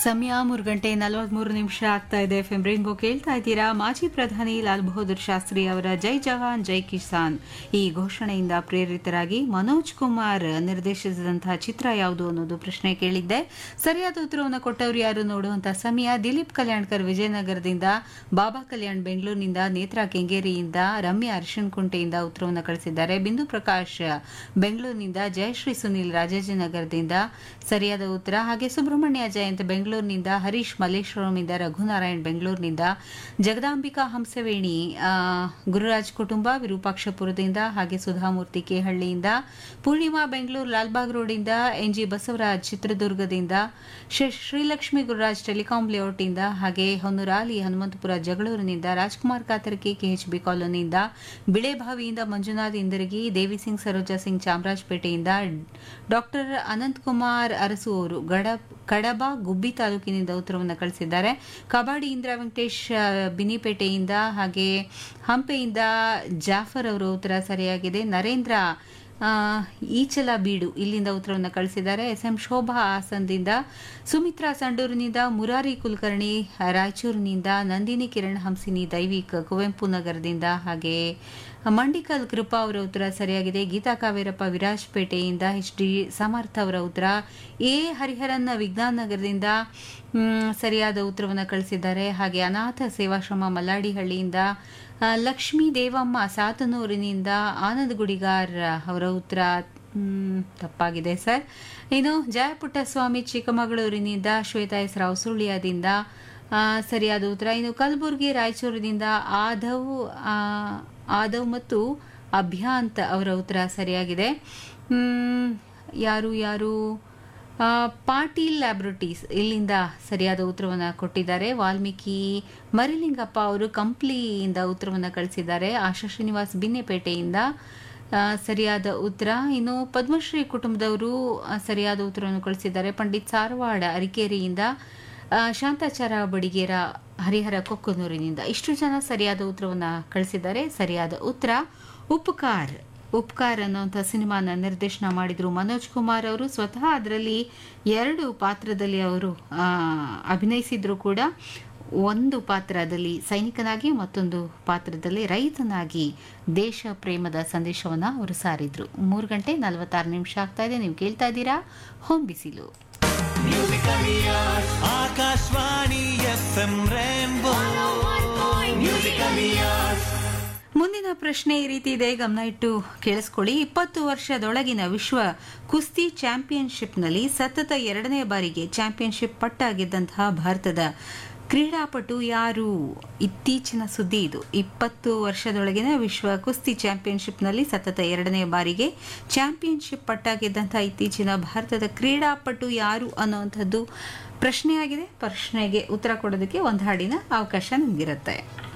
ಸಮಯ ಮೂರು ಗಂಟೆ ನಲವತ್ಮೂರು ನಿಮಿಷ ಆಗ್ತಾ ಇದೆ ಎಫ್ ರೈನ್ಬೋ ಕೇಳ್ತಾ ಇದ್ದೀರಾ ಮಾಜಿ ಪ್ರಧಾನಿ ಲಾಲ್ ಬಹದ್ದೂರ್ ಶಾಸ್ತ್ರಿ ಅವರ ಜೈ ಜವಾನ್ ಜೈ ಕಿಸಾನ್ ಈ ಘೋಷಣೆಯಿಂದ ಪ್ರೇರಿತರಾಗಿ ಮನೋಜ್ ಕುಮಾರ್ ನಿರ್ದೇಶಿಸಿದಂತಹ ಚಿತ್ರ ಯಾವುದು ಅನ್ನೋದು ಪ್ರಶ್ನೆ ಕೇಳಿದ್ದೆ ಸರಿಯಾದ ಉತ್ತರವನ್ನು ಕೊಟ್ಟವರು ಯಾರು ನೋಡುವಂತಹ ಸಮಯ ದಿಲೀಪ್ ಕಲ್ಯಾಣ್ಕರ್ ವಿಜಯನಗರದಿಂದ ಬಾಬಾ ಕಲ್ಯಾಣ್ ಬೆಂಗಳೂರಿನಿಂದ ನೇತ್ರಾ ಕೆಂಗೇರಿಯಿಂದ ರಮ್ಯಾ ಅರ್ಶನ್ಕುಂಟೆಯಿಂದ ಉತ್ತರವನ್ನು ಕಳಿಸಿದ್ದಾರೆ ಬಿಂದು ಪ್ರಕಾಶ್ ಬೆಂಗಳೂರಿನಿಂದ ಜಯಶ್ರೀ ಸುನೀಲ್ ರಾಜಾಜಿನಗರದಿಂದ ಸರಿಯಾದ ಉತ್ತರ ಹಾಗೆ ಸುಬ್ರಹ್ಮಣ್ಯ ಜಯಂತ್ ಬೆಂಗಳೂರಿನಿಂದ ಹರೀಶ್ ಮಲ್ಲೇಶ್ವರಂನಿಂದ ರಘುನಾರಾಯಣ್ ಬೆಂಗಳೂರಿನಿಂದ ಜಗದಾಂಬಿಕಾ ಹಂಸವೇಣಿ ಆ, ಗುರುರಾಜ್ ಕುಟುಂಬ ವಿರೂಪಾಕ್ಷಪುರದಿಂದ ಹಾಗೆ ಸುಧಾಮೂರ್ತಿ ಕೇಹಳ್ಳಿಯಿಂದ ಪೂರ್ಣಿಮಾ ಬೆಂಗಳೂರು ಲಾಲ್ಬಾಗ್ ರೋಡಿಂದ ಎನ್ಜಿ ಬಸವರಾಜ್ ಚಿತ್ರದುರ್ಗದಿಂದ ಶ್ರೀ- ಶ್ರೀಲಕ್ಷ್ಮಿ ಗುರುರಾಜ್ ಟೆಲಿಕಾಂ ಲೇಔಟ್ನಿಂದ ಹಾಗೆ ಹೊನ್ನೂರಾಲಿ ಹನುಮಂತಪುರ ಜಗಳೂರಿನಿಂದ ರಾಜ್ಕುಮಾರ್ ಕಾತರ್ಕಿ ಕೆಎಚ್ಬಿ ಕಾಲೋನಿಯಿಂದ ಬಿಳೆಬಾವಿಯಿಂದ ಮಂಜುನಾಥ್ ಇಂದರಗಿ ದೇವಿ ಸಿಂಗ್ ಸರೋಜಾ ಸಿಂಗ್ ಚಾಮರಾಜಪೇಟೆಯಿಂದ ಡಾಕ್ಟರ್ ಅನಂತಕುಮಾರ್ ಅರಸು ಅವರು ಗಡ ಕಡಬ ಗುಬ್ಬಿ ತಾಲೂಕಿನಿಂದ ಉತ್ತರವನ್ನು ಕಳಿಸಿದ್ದಾರೆ ಕಬಾಡಿ ಇಂದ್ರ ವೆಂಕಟೇಶ್ ಆ, ಬಿನಿಪೇಟೆಯಿಂದ ಹಾಗೆ ಹಂಪೆಯಿಂದ ಜಾಫರ್ ಅವರ ಉತ್ತರ ಸರಿಯಾಗಿದೆ ನರೇಂದ್ರ ಆ, ಈಚಲ ಬೀಡು ಇಲ್ಲಿಂದ ಉತ್ತರವನ್ನು ಕಳಿಸಿದ್ದಾರೆ ಎಸ್ ಎಂ ಶೋಭಾ ಹಾಸನದಿಂದ ಸುಮಿತ್ರಾ ಸಂಡೂರಿನಿಂದ ಮುರಾರಿ ಕುಲಕರ್ಣಿ ರಾಯಚೂರಿನಿಂದ ನಂದಿನಿ ಕಿರಣ್ ಹಂಸಿನಿ ದೈವಿಕ್ ಕುವೆಂಪು ನಗರದಿಂದ ಹಾಗೆ ಮಂಡಿಕಲ್ ಕೃಪಾ ಅವರ ಉತ್ತರ ಸರಿಯಾಗಿದೆ ಗೀತಾ ಕಾವೇರಪ್ಪ ವಿರಾಜಪೇಟೆಯಿಂದ ಎಚ್ ಡಿ ಸಮರ್ಥ ಅವರ ಉತ್ತರ ಎ ಹರಿಹರನ್ ವಿಜ್ಞಾನ ನಗರದಿಂದ ಮ್, ಸರಿಯಾದ ಉತ್ತರವನ್ನು ಕಳಿಸಿದ್ದಾರೆ ಹಾಗೆ ಅನಾಥ ಸೇವಾಶ್ರಮ ಮಲ್ಲಾಡಿಹಳ್ಳಿಯಿಂದ ಆ, ಲಕ್ಷ್ಮೀ ದೇವಮ್ಮ ಸಾತನೂರಿನಿಂದ ಆನಂದ್ ಗುಡಿಗಾರ್ ಅವರ ಉತ್ತರ ಮ್, ತಪ್ಪಾಗಿದೆ ಸರ್ ಇನ್ನು ಜಯಪುಟ್ಟಸ್ವಾಮಿ ಚಿಕ್ಕಮಗಳೂರಿನಿಂದ ಶ್ವೇತಾ ಎಸ್ ರಾವ್ ಸುಳ್ಯದಿಂದ ಆ, ಸರಿಯಾದ ಉತ್ತರ ಇನ್ನು ಕಲಬುರಗಿ ರಾಯಚೂರಿನಿಂದ ಆದವ್ ಆ, ಆದವ್ ಮತ್ತು ಅಭ್ಯಾಂತ್ ಅವರ ಉತ್ತರ ಸರಿಯಾಗಿದೆ ಮ್, ಯಾರು ಯಾರು ಆ, ಪಾಟೀಲ್ ಲ್ಯಾಬ್ರಟೀಸ್ ಇಲ್ಲಿಂದ ಸರಿಯಾದ ಉತ್ತರವನ್ನು ಕೊಟ್ಟಿದ್ದಾರೆ ವಾಲ್ಮೀಕಿ ಮರಿಲಿಂಗಪ್ಪ ಅವರು ಕಂಪ್ಲಿಯಿಂದ ಉತ್ತರವನ್ನು ಕಳಿಸಿದ್ದಾರೆ ಆಶಾ ಶ್ರೀನಿವಾಸ್ ಬಿನ್ನೆಪೇಟೆಯಿಂದ ಆ, ಸರಿಯಾದ ಉತ್ತರ ಇನ್ನು ಪದ್ಮಶ್ರೀ ಕುಟುಂಬದವರು ಆ, ಸರಿಯಾದ ಉತ್ತರವನ್ನು ಕಳಿಸಿದ್ದಾರೆ ಪಂಡಿತ್ ಸಾರವಾಡ ಅರಿಕೇರಿಯಿಂದ ಆ, ಶಾಂತಾಚಾರ ಬಡಿಗೇರ ಹರಿಹರ ಕೊಕ್ಕನೂರಿನಿಂದ ಇಷ್ಟು ಜನ ಸರಿಯಾದ ಉತ್ತರವನ್ನು ಕಳಿಸಿದ್ದಾರೆ ಸರಿಯಾದ ಉತ್ತರ ಉಪಕಾರ್ ಉಪಕಾರ್ ಅನ್ನುವಂಥ ಸಿನಿಮಾನ ನಿರ್ದೇಶನ ಮಾಡಿದ್ರು ಮನೋಜ್ ಕುಮಾರ್ ಅವರು ಸ್ವತಃ ಅದರಲ್ಲಿ ಎರಡು ಪಾತ್ರದಲ್ಲಿ ಅವರು ಆ, ಅಭಿನಯಿಸಿದ್ರು ಕೂಡ ಒಂದು ಪಾತ್ರದಲ್ಲಿ ಸೈನಿಕನಾಗಿ ಮತ್ತೊಂದು ಪಾತ್ರದಲ್ಲಿ ರೈತನಾಗಿ ದೇಶ ಪ್ರೇಮದ ಸಂದೇಶವನ್ನು ಅವರು ಸಾರಿದ್ರು ಮೂರು ಗಂಟೆ ನಲವತ್ತಾರು ನಿಮಿಷ ಆಗ್ತಾ ಇದೆ ನೀವು ಕೇಳ್ತಾ ಇದ್ದೀರಾ ಹೋಮ್ ಬಿಸಿಲು Akashvani F M rainbow musical ears ಮುಂದಿನ ಪ್ರಶ್ನೆ ಈ ರೀತಿ ಇದೆ ಗಮನ ಇಟ್ಟು ಕೇಳಿಸ್ಕೊಳ್ಳಿ ಇಪ್ಪತ್ತು ವರ್ಷದೊಳಗಿನ ವಿಶ್ವ ಕುಸ್ತಿ ಚಾಂಪಿಯನ್ಶಿಪ್ನಲ್ಲಿ ಸತತ ಎರಡನೇ ಬಾರಿಗೆ ಚಾಂಪಿಯನ್ಶಿಪ್ ಪಟ್ಟ ಗೆದ್ದಂತಹ ಭಾರತದ ಕ್ರೀಡಾಪಟು ಯಾರು ಇತ್ತೀಚಿನ ಸುದ್ದಿ ಇದು ಇಪ್ಪತ್ತು ವರ್ಷದೊಳಗಿನ ವಿಶ್ವ ಕುಸ್ತಿ ಚಾಂಪಿಯನ್ಶಿಪ್ನಲ್ಲಿ ಸತತ ಎರಡನೇ ಬಾರಿಗೆ ಚಾಂಪಿಯನ್ಶಿಪ್ ಪಟ್ಟ ಗೆದ್ದಂತಹ ಇತ್ತೀಚಿನ ಭಾರತದ ಕ್ರೀಡಾಪಟು ಯಾರು ಅನ್ನುವಂಥದ್ದು ಪ್ರಶ್ನೆಯಾಗಿದೆ ಪ್ರಶ್ನೆಗೆ ಉತ್ತರ ಕೊಡೋದಕ್ಕೆ ಒಂದು ಹಾಡಿನ ಅವಕಾಶ ನಿಮಗಿರುತ್ತೆ